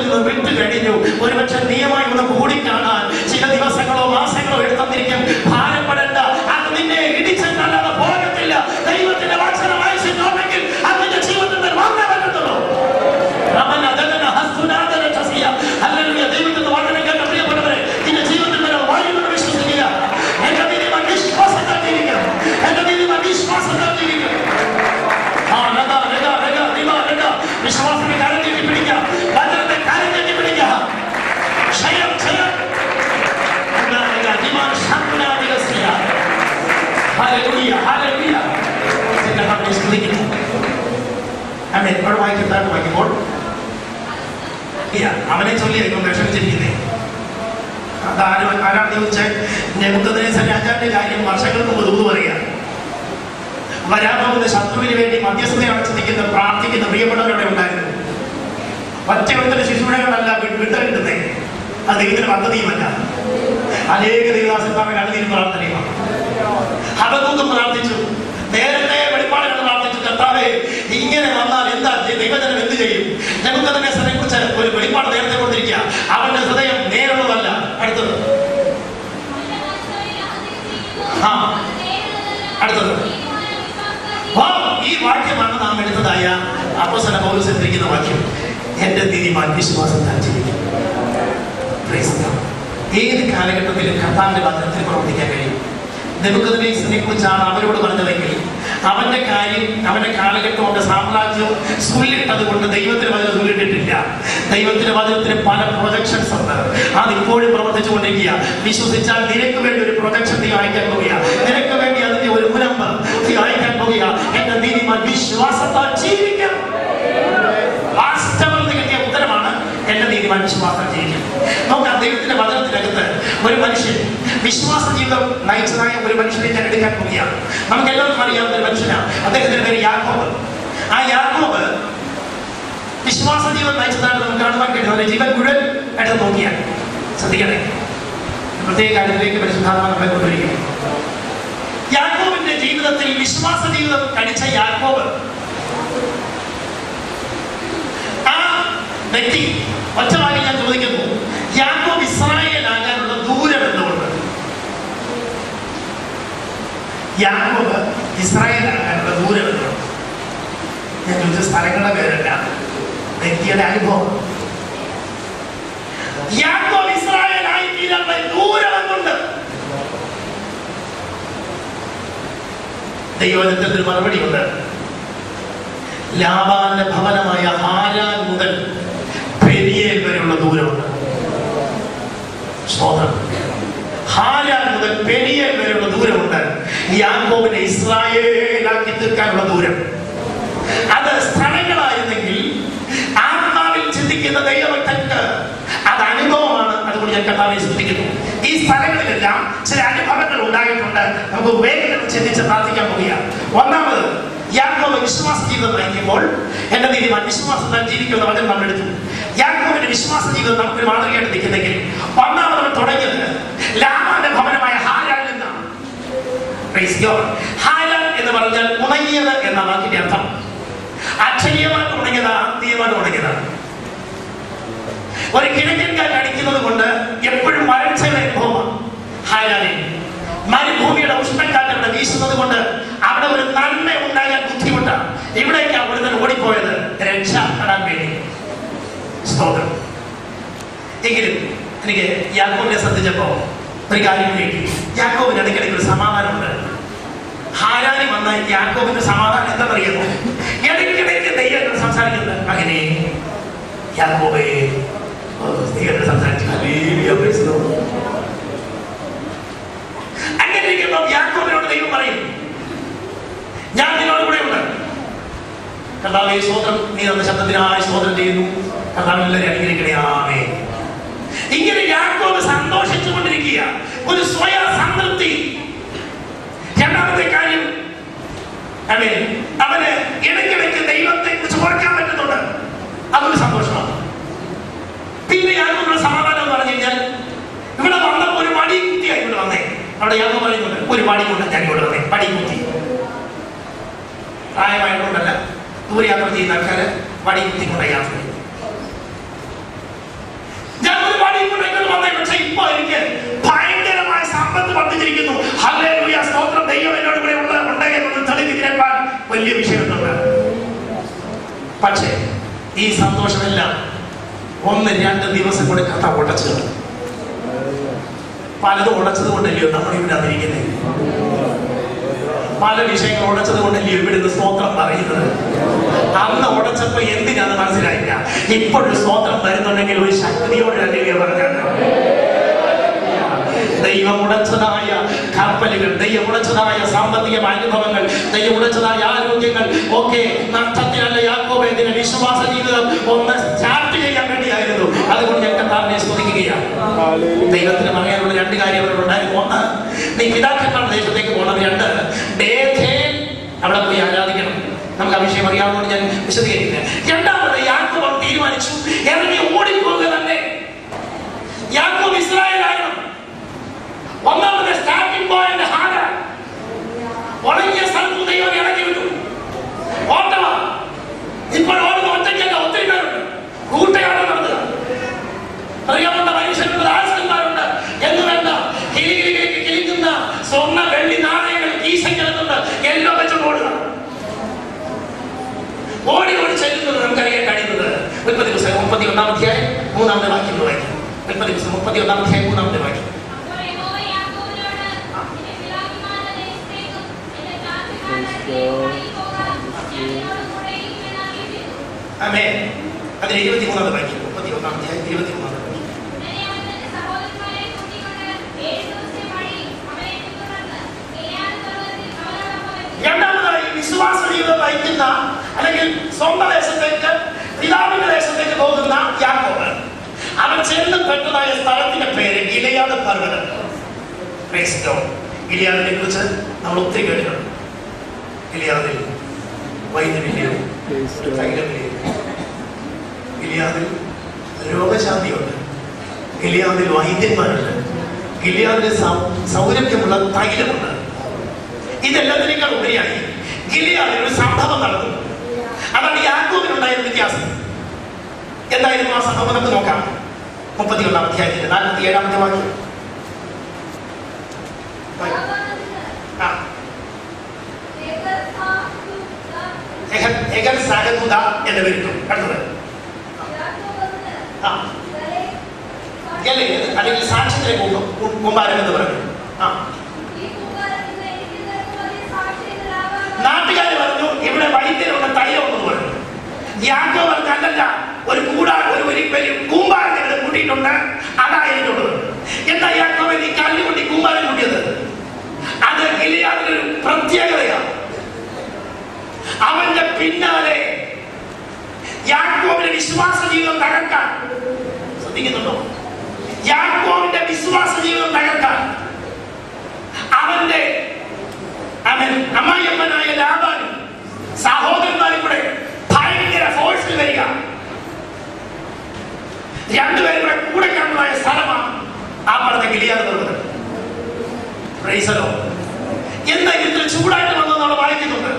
നിന്ന് വിട്ടു കഴിഞ്ഞു ഒരുപക്ഷെ നിയമമായി ഒന്ന് കൂടിക്കാണാൻ ചില ദിവസങ്ങളോ മാസങ്ങളോ എടുത്തിരിക്കും ഭാരപ്പെടേണ്ട അത് നിന്നെ ഇടിച്ചെന്നല്ലാതെ പോകത്തില്ല ദൈവത്തിന്റെ വാസനം അയച്ചിട്ടുണ്ടെങ്കിൽ അത് നിന്റെ ജീവിതത്തിൽ നിന്ന് വാങ്ങാൻ പറ്റത്തുള്ളൂ അവൻ അതങ്ങനെ ഹസ്തുനാഥന ചസിയ. ഹല്ലേലൂയ. ദൈവത്തിന്റെ വചനം കേട്ട പ്രിയപ്പെട്ടവരെ, നിന്റെ ജീവിതത്തിൽ വരെ വായുവിനെ വിശ്വസിക്കുക. എന്റെ നീതിമാൻ വിശ്വാസത്താൽ ജീവിക്കണം. എന്റെ നീതിമാൻ വിശ്വാസത്താൽ ജീവിക്കണം. ആ, രഗ, രഗ, രഗ, റിവ, രഗ. വിശ്വാസത്തെ കരം നീട്ടി പിടിക്കുക. വചനത്തെ കരം നീട്ടി പിടിക്കുക. ക്ഷയം, ക്ഷയം. രഗ, രഗ, ദിമാൻ ശാന്തനാദികസ്യ. ഹല്ലേലൂയ, ഹല്ലേലൂയ. ഇതിന്റെ കർത്താവിനെ സ്തുതിക്കുന്നു. ആമേൻ. ഇവിടെ വായിക്കും താഴോട്ട് വായിക്കുമ്പോൾ ഇല്ല, അവനെ ചൊല്ലിയായിരിക്കും വിഷമിച്ചിരിക്കുന്നത് അതാരും ആരാണെന്ന് ചോദിച്ചാൽ നെബുക്കദ്നേസർ രാജാവിന്റെ കാര്യം വർഷങ്ങൾക്ക് മുമ്പ് ദൂത് പറയുക വരാൻ പോകുന്ന ശത്രുവിന് വേണ്ടി മധ്യസ്ഥത അടച്ചു നിൽക്കുന്ന പ്രാർത്ഥിക്കുന്ന പ്രിയപ്പെട്ടവരവിടെ ഉണ്ടായിരുന്നു ഒറ്റ ഒരുത്തന്റെ ശിശുവിനെകളല്ല വിട്ടുകിട്ടുന്നത് അത് ദൈവത്തിന്റെ പദ്ധതിയുമല്ല അനേക ദൈവദാസന്മാരുടെ കണ്ണീര് പ്രാർത്ഥനയുമാണ് ഹബക്കൂക്ക് പ്രാർത്ഥിച്ചു നേരത്തെ വെളിപ്പാടുകൾ പ്രാർത്ഥിച്ചു കർത്താവേ ഇങ്ങനെ വന്നാൽ എന്താ ചെയ്യ- ദൈവജനം എന്ത് ചെയ്യും നെബുക്കദ്നേസറിനെ കുറിച്ച് ഒരു വെളിപ്പാട് നേരത്തെ കൊണ്ടിരിക്കുക അവന്റെ ഹൃദയം നേരുള്ളതല്ല അടുത്തത് ആ അടുത്തത് വാ, ഈ വാക്യമാണ് നാം എടുത്തതായ അപ്പോസ്തല പൗലോസ് എടുത്തിരിക്കുന്ന വാക്യം എന്റെ നീതിമാൻ വിശ്വാസം ജീവിക്കും Praise God. ഏത് കാലഘട്ടത്തിലും കർത്താവിന്റെ വചനത്തിൽ പ്രവർത്തിക്കാൻ കഴിയും നെബുക്കദ്നേസറിനെ കുറിച്ചാണ് അവരോട് പറഞ്ഞതെങ്കിൽ അവന്റെ കാര്യം അവന്റെ കാലഘട്ടം അവന്റെ സാമ്രാജ്യം സുല്ലിട്ടത് കൊണ്ട് ദൈവത്തിന്റെ വചനം സുല്ലിട്ടിട്ടില്ല ദൈവത്തിന്റെ വചനത്തിന് പല പ്രൊജക്ഷൻസ് ഉണ്ട് അത് ഇപ്പോഴും പ്രവർത്തിച്ചുകൊണ്ടിരിക്കുക വിശ്വസിച്ചാൽ നിനക്ക് വേണ്ടി ഒരു പ്രൊജക്ഷൻ നീ അയക്കാൻ പോകുക നിനക്ക് വേണ്ടി അതിന്റെ ഒരു മുനമ്പ് നീ അയക്കാൻ പോകുക എന്റെ നീതിമാൻ വിശ്വാസത്താൽ ജീവിക്കും വാസ്തവത്തിൽ കിട്ടിയ ഉത്തരമാണ് എന്റെ നീതിമാൻ വിശ്വാസം ജീവിക്കും നോക്കാം ദൈവത്തിന്റെ വചനത്തിനകത്ത് ഒരു മനുഷ്യൻ വിശ്വാസ ജീവിതം നയിച്ചതായ ഒരു മനുഷ്യനെ ഞാൻ എടുക്കാൻ പോവുകയാണ് നമുക്ക് എല്ലാവർക്കും അറിയാവുന്ന ഒരു മനുഷ്യനാണ് അദ്ദേഹത്തിന്റെ പേര് യാക്കോബ് ആ യാക്കോബ് വിശ്വാസ ജീവിതം നയിച്ചതായിട്ട് നമുക്ക് കാണുവാൻ കഴിയും അവന്റെ ജീവൻ മുഴുവൻ എടുത്ത് നോക്കിയാൽ ശ്രദ്ധിക്കണേ പ്രത്യേക കാര്യത്തിലേക്ക് പരിശുദ്ധാത്മ നമ്മളെ കൊണ്ടുവരിക യാക്കോബിന്റെ ജീവിതത്തിൽ വിശ്വാസ ജീവിതം കഴിച്ച യാക്കോബ് ആ വ്യക്തി ഒറ്റവാക്കി ഞാൻ ചോദിക്കുന്നു യാക്കോബ് ഇസ്രായേലാകാനുള്ള ദൂരം എന്തുകൊണ്ട് യാക്കോബ് ഇസ്രായേലാകാനുള്ള ദൂരം എന്തുകൊണ്ട് ഞാൻ ചോദിച്ച സ്ഥലങ്ങളുടെ പേരല്ല വ്യക്തിയുടെ അനുഭവം യാക്കോബ് ഇസ്രായേലായി തീരാനുള്ള ദൂരം എന്തുണ്ട് ദൈവത്തിന്റെ മറുപടി ഉണ്ട് ലാബാന്റെ ഭവനമായ ഹാരാൻ മുതൽ പെരിയേൽ വരെയുള്ള ദൂരമുണ്ട് സ്തോത്രം ഹാരാൻ മുതൽ പെരിയേൽ വരെയുള്ള ദൂരമുണ്ട് യാക്കോബിനെ ഇസ്രായേലാക്കി തീർക്കാനുള്ള ദൂരം അത് സ്ഥലങ്ങളായിരുന്നെങ്കിൽ ആത്മാവിൽ ചിന്തിക്കുന്ന ദൈവഭക്തർക്ക് അത് അനുഭവമാണ് അതുകൊണ്ട് ഞാൻ കർത്താവിനെ ശ്രദ്ധിക്കുന്നു ഈ സ്ഥലങ്ങളിലെല്ലാം ചില അനുഭവങ്ങൾ ഉണ്ടായിട്ടുണ്ട് നമുക്ക് വേഗത്തിൽ ചിന്തിച്ച് പ്രാർത്ഥിക്കാൻ പോവുകയാണ് ഒന്നാമത് യാക്കോബ് വിശ്വാസ ജീവിതം നയിക്കുമ്പോൾ എന്റെ നീതിമാൻ വിശ്വാസത്താൽ ജീവിക്കുന്ന വചനം നമ്മൾ എടുത്തു യാക്കോബിന്റെ വിശ്വാസ ജീവിതം നമുക്കൊരു മാതൃകയായിട്ട് നിൽക്കുന്നെങ്കിൽ ഒന്നാമത് അവൻ തുടങ്ങിയത് ലാമാന്റെ ഭവനമായ ഹാരാൻ നിന്നാണ് Praise God. ഹാരാൻ എന്ന് പറഞ്ഞാൽ ഉണങ്ങിയത് എന്ന വാക്കിന്റെ അർത്ഥം അക്ഷരീയമായിട്ട് ഉണങ്ങിയതാണ് ആത്മീയമായിട്ട് ഉണങ്ങിയതാണ് ഒരു കിഴക്കൻ കാറ്റ് അടിക്കുന്നത് കൊണ്ട് എപ്പോഴും വരൾച്ചയുടെ അനുഭവമാണ് ഹാരാനിൽ മരുഭൂമിയുടെ ഉഷ്ണക്കാറ്റ് അവിടെ വീശുന്നത് കൊണ്ട് അവിടെ ഒരു നന്മ ഉണ്ടാകാൻ ബുദ്ധിമുട്ടാണ് ഇവിടേക്ക് അവിടുന്ന് ഓടിപ്പോയത് രക്ഷപ്പെടാൻ വേണ്ടി സ്തോത്രം എങ്കിലും എനിക്ക് യാക്കോബിനെ ശ്രദ്ധിച്ചപ്പോ ഒരു കാര്യം വേണ്ടി യാക്കോബിന് ഇടയ്ക്കിടയ്ക്ക് ഒരു സമാധാനമുണ്ട് ഹാരാനി വന്ന യാക്കോബിന്റെ സമാധാനം എന്താണെന്നറിയുമോ ഇടയ്ക്കിടയ്ക്ക് ദൈവം സംസാരിക്കുന്നത് മകനെ യാക്കോബേ ഓ, ദൈവം സംസാരിച്ചു ഹല്ലേലൂയ, praise the Lord. അങ്ങനെ ഇരിക്കുമ്പോൾ യാക്കോബിനോട് ദൈവം പറയും ഞാൻ നിന്നോട് കൂടെ ഉണ്ട് കർത്താവേ സ്തോത്രം നീ തന്ന ശബ്ദത്തിനായി സ്തോത്രം ചെയ്യുന്നു കർത്താവിനെല്ലാവരും അനുഗ്രഹിക്കണേ ആമേ ഇങ്ങനെ യാക്കോബ് സന്തോഷിച്ചുകൊണ്ടിരിക്കുക ഒരു സ്വയ സംതൃപ്തി രണ്ടാമത്തെ കാര്യം അതെ അവന് ഇടയ്ക്കിടയ്ക്ക് ദൈവത്തെ കുറിച്ച് ഓർക്കാൻ പറ്റുന്നുണ്ട് അതൊരു സന്തോഷമാണ് പിന്നെ യാക്കോബിന്റെ സമാധാനം എന്ന് പറഞ്ഞു കഴിഞ്ഞാൽ ഇവിടെ വന്ന ഒരു മടി കുത്തിയായി ഇവിടെ വന്നേ അവിടെ യാക്കോബ് പറയുന്നുണ്ട് ഒരു മടി കൊണ്ട് ഞാൻ ഇവിടെ വന്നേ മടി കുത്തി പ്രായമായതുകൊണ്ടല്ല ദൂരയാത്ര ചെയ്യുന്ന ആൾക്കാര് വടി കുത്തിക്കൊണ്ട് യാത്ര ചെയ്യും ഇപ്പൊ എനിക്ക് ഭയങ്കരമായ സമ്പത്ത് വർദ്ധിച്ചിരിക്കുന്നു ഹല്ലേലൂയ സ്തോത്രം ദൈവം എന്നോട് കൂടെ ഉള്ള ഉണ്ടെങ്കിൽ എന്നൊന്ന് തെളിവിക്കാൻ വലിയ വിഷയമൊന്നുണ്ട് പക്ഷേ ഈ സന്തോഷമെല്ലാം ഒന്ന് രണ്ട് ദിവസം കൊണ്ട് കഥ ഉടച്ചു കളഞ്ഞു. പലതും ഉടച്ചത് കൊണ്ടല്ലയോ നമ്മൾ ഇവിടെ അതിരിക്കുന്നത് പല വിഷയങ്ങൾ ഉടച്ചത് കൊണ്ടല്ലയോ ഇവിടുന്ന് സ്തോത്രം പറയുന്നത് അന്ന് ഉടച്ചപ്പോ എന്തിനാന്ന് മനസ്സിലായില്ല ഇപ്പോഴൊരു സ്തോത്രം വരുന്നുണ്ടെങ്കിൽ ഒരു ശക്തിയോടെ തന്നെ പറഞ്ഞാണ് ദൈവം ഉടച്ചതായ കപ്പലുകൾ ദൈവം ഉടച്ചതായ സാമ്പത്തികമായ അനുഭവങ്ങൾ ദൈവം ഉടച്ചതായ ആരോഗ്യങ്ങൾ ഒക്കെ നഷ്ടത്തിനല്ല യാക്കോബ് ഇതിന് വിശ്വാസ ജീവിതം ഒന്ന് സ്റ്റാർട്ട് ചെയ്യാൻ വേണ്ടിയായിരുന്നു അതുകൊണ്ട് ഞാൻ കർത്താവിനെ സ്തുതിക്കുകയാണ് ദൈവത്തിന് പറയാനുള്ള രണ്ട് കാര്യങ്ങൾ ഉണ്ടായിരുന്നു ഒന്ന് നീ പിതാക്കന്മാരുടെ ദേശത്തേക്ക് പോകണം രണ്ട് ബേഥേൽ അവിടെ പോയി ആരാധിക്കണം നമുക്ക് ആ വിഷയം അറിയാവുന്നതുകൊണ്ട് ഞാൻ വിശദീകരിക്കുന്നത് രണ്ടാമത് യാക്കോബ് തീരുമാനിച്ചു ഇറങ്ങി ഓടിപ്പോവുക തന്നെ യാക്കോബ് ഇസ്രായേൽ ആകണം ഒന്നാമത്തെ സ്റ്റാർട്ടിംഗ് പോയിന്റ് ഹാര ഉണങ്ങിയ സ്ഥലത്ത് ദൈവം ഇറങ്ങി വിട്ടു ഓട്ടമ ഇപ്പോൾ ഓടുന്ന ഒറ്റയ്ക്കല്ല ഒത്തിരി പേരുണ്ട് കൂട്ടയാണ് നടത്തുക അറിയാവുന്ന മനുഷ്യരുണ്ട് ദാസന്മാരുണ്ട് എന്ന് വേണ്ട കിളി കിളി കിളി കിളിക്കുന്ന സ്വർണ്ണ വെള്ളി നാണയങ്ങൾ കീശക്കിടത്തുണ്ട് എല്ലാം വെച്ചോണ്ട് ഓടുക ഓടി ഓടി ചെല്ലുന്നത് നമുക്കറിയാൻ കഴിയുന്നത് മുപ്പത് ദിവസം മുപ്പത്തി ഒന്നാം അധ്യായം മൂന്നാമത്തെ വാക്യം വായിക്കും മുപ്പത് ദിവസം മുപ്പത്തി ഒന്നാം അധ്യായം മൂന്നാമത്തെ വാക്യം അപ്പോൾ യഹോവ യാക്കോബിനോട്, നിന്റെ പിതാക്കന്മാരുടെ ദേശത്തേക്കും നിന്റെ ജാതിക്കാരുടെ ഇടയിൽ പോകാം. ഞാൻ നിന്നോട് കൂടെ ഇരിക്കുമെന്ന് അരുളി ചെയ്തു. ആമേ അതിന് ഇരുപത്തി മൂന്നാമത്തെ വാക്യം മുപ്പത്തി ഒന്നാം അധ്യായം ഇരുപത്തി മൂന്നാമത്തെ വാക്യം ഉടനെ അവൻ തന്റെ സഹോദരന്മാരെ കൂട്ടിക്കൊണ്ട് ഏഴ് ദിവസത്തെ വഴി അവരെ പിന്തുടർന്ന് ഗിലെയാദ് പർവ്വതത്തിൽ അവരോടൊപ്പം എത്തി. രണ്ടാമതായി വിശ്വാസ ജീവിതം നയിക്കുന്ന അല്ലെങ്കിൽ സ്വന്തം ദേശത്തേക്ക് പിതാവിന്റെ ദേശത്തേക്ക് പോകുന്ന യാക്കോബ് അവൻ ചെന്ന് പെട്ടതായ സ്ഥലത്തിന്റെ പേര് ഗിലയാട് പർവ്വതം Praise God. ഗിലിയാദിനെ കുറിച്ച് നമ്മൾ ഒത്തിരി കേട്ടിട്ടുണ്ട് ഗിലിയാദിൽ വൈദ്യമില്ലയോ തൈലമില്ലയോ ഗിലിയാദിൽ രോഗശാന്തിയുണ്ട് ഗിലിയാദിൽ വൈദ്യന്മാരുണ്ട് ഗിലിയാദിൽ സൗ- സൗരഭ്യമുള്ള തൈലമുണ്ട് ഇതെല്ലാത്തിനേക്കാൾ ഉപരിയായി ഗിലിയാദിൽ ഒരു സംഭവം നടന്നു അതാണ് യാക്കോബിനുണ്ടായിരുന്ന വ്യത്യാസം എന്തായിരുന്നു ആ സംഭവം നമുക്ക് നോക്കാം മുപ്പത്തി ഒന്നാം അധ്യായത്തിന്റെ നാൽപ്പത്തി ഏഴാമത്തെ വാക്യം യാക്കോബ് ആ ദേവദാസ എഹ- എഗൽ സാഗതുത എന്ന് വിളിക്കും അടുത്തത് ആ അല്ലേ അല്ലെങ്കിൽ സാക്ഷ്യത്തിലെ കുമ്പ- കു- കുമ്പാരം എന്ന് പറയും ആ നാട്ടുകാർ പറഞ്ഞു ഇവിടെ വൈദ്യരുള്ള തൈലമുണ്ടെന്ന് പറഞ്ഞു യാക്കോ പറഞ്ഞു അല്ലല്ല ഒരു കൂടാ ഒരു ഒരു വലിയ കൂമ്പാരം ഇവിടെ കൂട്ടിയിട്ടുണ്ട് അതായിട്ടുള്ളത് എന്താ യാക്കോവെ നീ കല്ല് കൂട്ടി കൂമ്പാരം കൂട്ടിയത് അത് ഗിലിയാദിനൊരു പ്രത്യേകതയാണ് അവന്റെ പിന്നാലെ യാക്കോവിന്റെ വിശ്വാസ ജീവിതം തകർക്കാൻ ശ്രദ്ധിക്കുന്നുണ്ടോ യാക്കോവിന്റെ വിശ്വാസ ജീവിതം തകർക്കാൻ അവന്റെ അവൻ അമ്മായിയമ്മനായ ലാബാനും സഹോദരന്മാരും കൂടെ ഭയങ്കര ഫോഴ്സിൽ വരിക രണ്ടുപേരും കൂടെ കൂടെ കാണുന്നതായ സ്ഥലമാണ് ആ പറഞ്ഞ ഗിലിയാദ് പർവ്വതം പ്രൈസലോ എന്താ ഇതിൽ ചൂടായിട്ട് വന്നത് നമ്മൾ വായിക്കുന്നുണ്ട്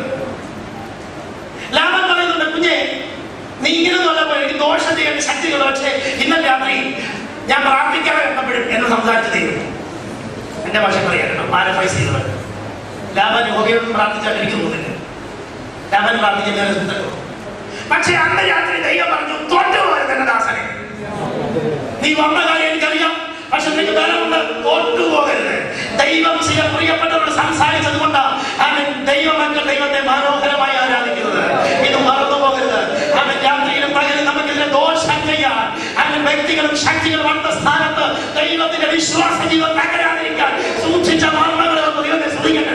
ലാഭം പറയുന്നുണ്ട് കുഞ്ഞെ നീ ഇങ്ങനെ നോക്കുമ്പോൾ എനിക്ക് ദോഷം ചെയ്യേണ്ട ശക്തികൾ പക്ഷേ ഇന്നലെ രാത്രി ഞാൻ പ്രാർത്ഥിക്കാതെ കണ്ടപ്പോഴും എന്ന് സംസാരിച്ചു തീരും എന്റെ ഭാഷ പറയാനുണ്ടോ പാരഫൈസ് ചെയ്തവർ ലാഭൻ യോഗയോടും പ്രാർത്ഥിച്ചാൽ എനിക്ക് തോന്നുന്നില്ല ലാഭൻ പ്രാർത്ഥിക്കാൻ ഞാൻ ചിന്തക്കുള്ളൂ പക്ഷേ അന്ന് രാത്രി ദൈവം പറഞ്ഞു തൊട്ടുപോയത് എന്റെ ദാസനെ നീ വന്ന കാര്യം എനിക്കറിയാം പക്ഷെ നിനക്ക് ബലമുണ്ട് തൊട്ടുപോകരുത് ദൈവം ചില പ്രിയപ്പെട്ടവരോട് സംസാരിച്ചത് കൊണ്ട് അവൻ ദൈവമക്കൾ ദൈവത്തെ മനോഹരമായി ആരാധിക്കുന്നത് ഇത് മറന്നു പോകരുത് അവൻ രാത്രിയിലും പകലും നമുക്കെതിരെ ദോഷം ചെയ്യാൻ അവൻ വ്യക്തികളും ശക്തികളും അടുത്ത സ്ഥാനത്ത് ദൈവത്തിന്റെ വിശ്വാസ ജീവിതം തകരാതിരിക്കാൻ സൂക്ഷിച്ച മർമ്മങ്ങളെ ഒന്ന് ദൈവത്തെ ശ്രദ്ധിക്കട്ടെ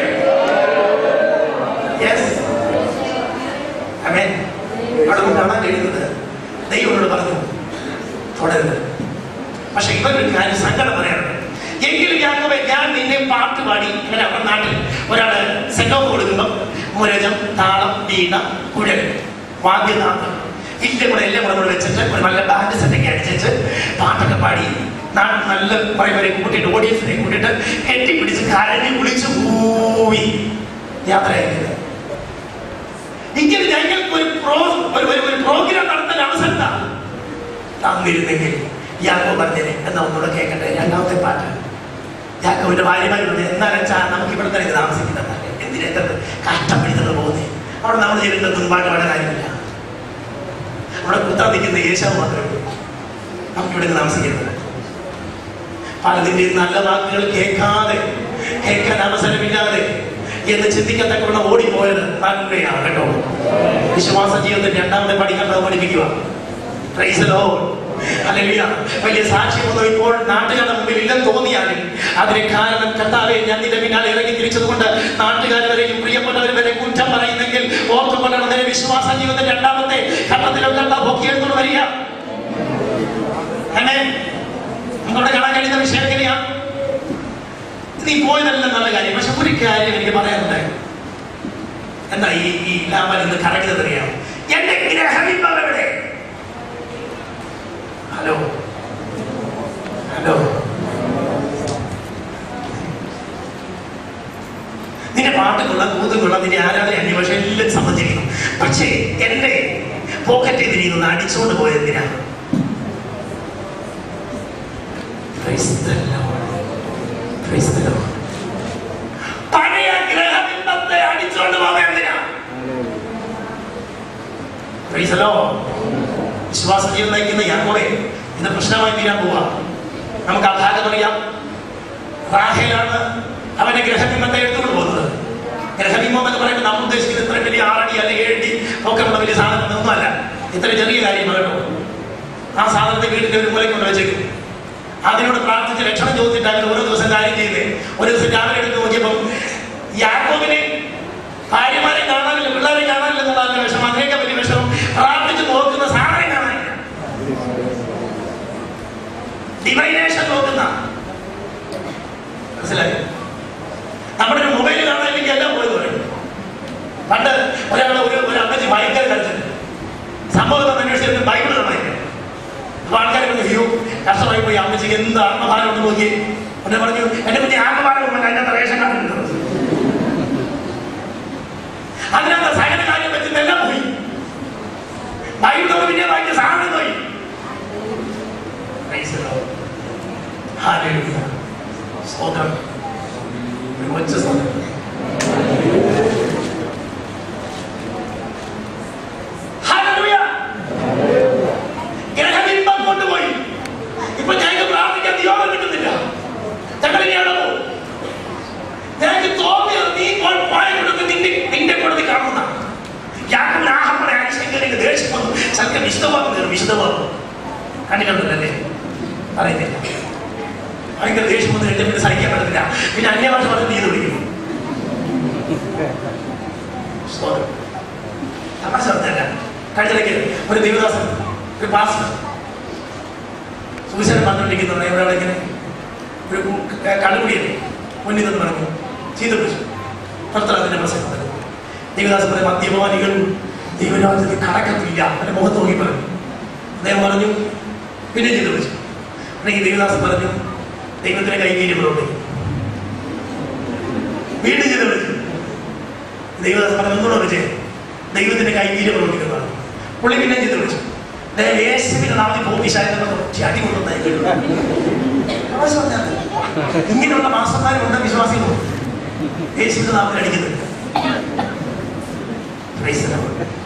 യെസ് അമേൻ അവിടെ കാണാൻ കഴിയുന്നത് ദൈവനോട് പറഞ്ഞു തുടരുത് പക്ഷെ ഇവരൊരു കാര്യം സങ്കടം പറയാറുണ്ട് എങ്കിലും യാക്കോബെ ഞാൻ നിന്നെ പാട്ട് പാടി ഇങ്ങനെ നമ്മുടെ നാട്ടിൽ ഒരാള് സെറ്റോപ്പ് കൊടുക്കുമ്പോൾ മുരജം താളം വീണ കുഴൽ വാദ്യനാഥം ഇതിന്റെ കൂടെ എല്ലാം കൂടെ കൂടെ വെച്ചിട്ട് ഒരു നല്ല ബാൻഡ് സെറ്റൊക്കെ അടിച്ചിട്ട് പാട്ടൊക്കെ പാടി നാട്ടിൽ നല്ല കുറെ പേരെ കൂട്ടിയിട്ട് ഓഡിയൻസിനെ കൂട്ടിയിട്ട് കെട്ടിപ്പിടിച്ച് കരഞ്ഞ് വിളിച്ച് പോയി യാത്ര അയക്കുന്നത് ഇങ്ങനെ ഞങ്ങൾക്ക് ഒരു പ്രോ ഒരു ഒരു- ഒരു പ്രോഗ്രാം നടത്താൻ അവസരം താ. തന്നിരുന്നെങ്കിൽ യാക്കോ പറഞ്ഞേ എന്നാ ഒന്നുകൂടെ കേൾക്കട്ടെ രണ്ടാമത്തെ പാട്ട് യാക്കോവിന്റെ ഭാര്യമാർ പറഞ്ഞു എന്നാലും ചാ നമുക്ക് ഇവിടെ തന്നെ താമസിക്കുന്നതല്ലേ എന്തിനാ എത്ര കഷ്ടം പിടിച്ചത് പോകുന്നേ അവിടെ നമ്മൾ ജീവിതത്തിൽ മുൻപാട്ട് വേണ്ട കാര്യമില്ല അവിടെ കുത്താൻ നിൽക്കുന്ന യേശാവ് മാത്രമേ ഉള്ളൂ നമുക്ക് ഇവിടെ താമസിക്കുന്നത് പലതിന്റെ നല്ല വാക്കുകൾ കേൾക്കാതെ കേൾക്കാൻ അവസരമില്ലാതെ എന്ന് ചിന്തിക്കത്തക്കവണ്ണം ഓടിപ്പോയത് നന്മയാണ് കേട്ടോ വിശ്വാസ ജീവിതത്തിൽ രണ്ടാമത്തെ പഠിക്കേണ്ടത് പഠിപ്പിക്കുക Praise the Lord. Hallelujah. വലിയ സാക്ഷ്യമൊന്നും ഇപ്പോൾ നാട്ടുകാരുടെ മുമ്പിൽ ഇല്ലെന്ന് തോന്നിയാലും അതിന് കാരണം കർത്താവെ ഞാൻ നിന്റെ പിന്നാലെ ഇറങ്ങി തിരിച്ചതുകൊണ്ട് നാട്ടുകാർ വരെയും പ്രിയപ്പെട്ടവർ വരെ കുറ്റം പറയുന്നെങ്കിൽ ഓർത്തുകൊണ്ടാണ് നിന്റെ വിശ്വാസ ജീവിതത്തിൽ രണ്ടാമത്തെ ഘട്ടത്തിലൊക്കെ എന്താ പൊക്കിയെടുത്തോണ്ട് വരിക Amen. നമുക്കവിടെ കാണാൻ കഴിയുന്ന വിഷയം എങ്ങനെയാണ് നീ പോയതല്ല നല്ല കാര്യം പക്ഷെ ഒരു കാര്യം എനിക്ക് പറയാനുണ്ട് എന്താ ഈ ഈ ലാമൻ ഇന്ന് കറങ്ങുന്നത് അറിയാം എന്റെ ഗ്രഹബിംബം എവിടെ ഹലോ ഹലോ നിന്റെ പാട്ടുകൊള്ള കൂതുകൊള്ള നിന്റെ ആരാധന അന്യ പക്ഷെ എല്ലാം സംബന്ധിക്കുന്നു പക്ഷേ എന്റെ പോക്കറ്റിൽ നീ നിന്ന് അടിച്ചുകൊണ്ട് പോയതിനാ Praise the Lord. Praise the Lord. പഴയ ഗ്രഹബിംബത്തെ അടിച്ചുകൊണ്ട് പോകാൻ എന്തിനാ Praise the Lord. വിശ്വാസ ജീവൻ നയിക്കുന്ന യാക്കോടെ ഇത് പ്രശ്നമായി തീരാൻ പോവാ നമുക്ക് ആ ഭാഗം അറിയാം റാഹേലാണ് അവന്റെ ഗ്രഹബിംബത്തെ എടുത്തുകൊണ്ട് പോകുന്നത് ഗ്രഹബിംബം എന്ന് പറയുമ്പോൾ നമ്മൾ ഉദ്ദേശിക്കുന്നത് ഇത്ര വലിയ ആറടി അല്ലെങ്കിൽ ഏഴടി ഒക്കെ ഉള്ള വലിയ സാധനം ഒന്നുമല്ല ഇത്ര ചെറിയ കാര്യമാണ് കേട്ടോ ആ സാധനത്തെ വീടിന്റെ ഒരു മൂലയ്ക്ക് കൊണ്ട് വെച്ചേക്കും അതിനോട് പ്രാർത്ഥിച്ച് ലക്ഷണം ചോദിച്ചിട്ട് അങ്ങനെ ഓരോ ദിവസം കാര്യം ചെയ്തേ ഒരു ദിവസം രാവിലെ എടുത്ത് നോക്കിയപ്പം യാക്കോബിനെ ഭാര്യമാരെ കാണാനില്ല പിള്ളേരെ കാണാനില്ല എന്നുള്ളതിന്റെ വിഷമം അതിനേക്കാൾ വലിയ വിഷമം പ്രാർത്ഥിച്ച് നോക്കുന്ന സാധനം കാണാനില്ല ഡിവൈനേഷൻ നോക്കുന്ന മനസ്സിലായി നമ്മുടെ ഒരു മൊബൈൽ കാണാനില്ലെങ്കിൽ എല്ലാം പോയത് പറയും പണ്ട് ഒരാളെ ഒരു ഒരു അമ്മച്ചി ഭയങ്കര കളിച്ചത് സംഭവം അന്വേഷിച്ചിട്ട് ബൈബിൾ കാണാനില്ല അപ്പൊ ആൾക്കാർ പറഞ്ഞു അയ്യോ കഷ്ടമായി പോയി അമ്മച്ചിക്ക് എന്ത് ആത്മഭാരം ഉണ്ട് നോക്കി എന്നെ പറഞ്ഞു എന്റെ കുഞ്ഞി ആത്മഭാരം ഉണ്ട് അതിനകത്ത് റേഷൻ കാർഡ് ഉണ്ട് അതിനകത്ത് സകല കാര്യം വെച്ചിട്ട് എല്ലാം പോയി ബൈബിൾ നമ്മൾ പിന്നെ വായിച്ച സാധനം പോയി Praise the Lord. Hallelujah. സ്തോത്രം ഒരു ഒച്ച സ്തോത്രം Hallelujah. ഗ്രഹബിംബം കൊണ്ടുപോയി ഇപ്പൊ ഞങ്ങൾക്ക് പ്രാർത്ഥിക്കാൻ നിയോഗം കിട്ടുന്നില്ല ഞങ്ങൾ ഇനിയാണോ ഞങ്ങൾക്ക് തോന്നിയത് നീ ഇപ്പോൾ പോയ കൊടുത്ത് നിന്റെ നിന്റെ കൊടുത്ത് കാണുന്ന യാക്കോബിന് ആഹമ്മടെ ആശങ്കയിലേക്ക് ദേഷ്യം വന്നു സത്യം വിശുദ്ധമാകുന്നു വിശുദ്ധമാകുന്നു കണ്ടിട്ടുണ്ടല്ലേ അറിയത്തില്ല ഭയങ്കര ദേഷ്യം വന്നു കഴിഞ്ഞാൽ പിന്നെ സഹിക്കാൻ പറ്റത്തില്ല പിന്നെ അന്യഭാഷ പറഞ്ഞ് നീ ഇത് വിളിക്കും സ്തോത്രം. തമാശ പറഞ്ഞല്ല കഴിഞ്ഞിടയ്ക്ക് ഒരു ദേവദാസൻ ഒരു പാസ്റ്റർ സുവിശേഷം പറഞ്ഞുകൊണ്ടിരിക്കുന്നുണ്ട് ഇവിടെ ഇങ്ങനെ ഒരു കള്ളുകുടിയല്ലേ മുന്നിൽ നിന്ന് പറഞ്ഞു ചീത്ത പിടിച്ചു ഭർത്താവിന്റെ പ്രസംഗം പറഞ്ഞു ദേവദാസൻ പറഞ്ഞു മദ്യപാനികൾ ദൈവരാജ്യത്തിൽ കടക്കത്തില്ല അവന്റെ മുഖത്ത് നോക്കി പറഞ്ഞു അദ്ദേഹം പറഞ്ഞു പിന്നെ ചീത്ത പിടിച്ചു ഈ ദേവദാസൻ പറഞ്ഞു ദൈവത്തിന്റെ കൈകീരി പ്രവർത്തിക്കും വീണ്ടും ചീത്ത പിടിച്ചു ദൈവദാസൻ പറഞ്ഞു ഒന്നുകൂടെ വിളിച്ചേ ദൈവത്തിന്റെ കൈകീരി പ്രവർത്തിക്കുന്നതാണ് പുള്ളി പിന്നെ ചീത്ത വിളിച്ചു ദേ യേശുവിന്റെ നാമത്തിൽ പോലീസായിരുന്നു അടി കൊണ്ടുവന്നായി ഇങ്ങനെയുള്ള മാസക്കാരുണ്ട് വിശ്വാസികളും യേശുവിന്റെ നാമത്തിൽ അടിക്കുന്നുണ്ട് Praise the Lord.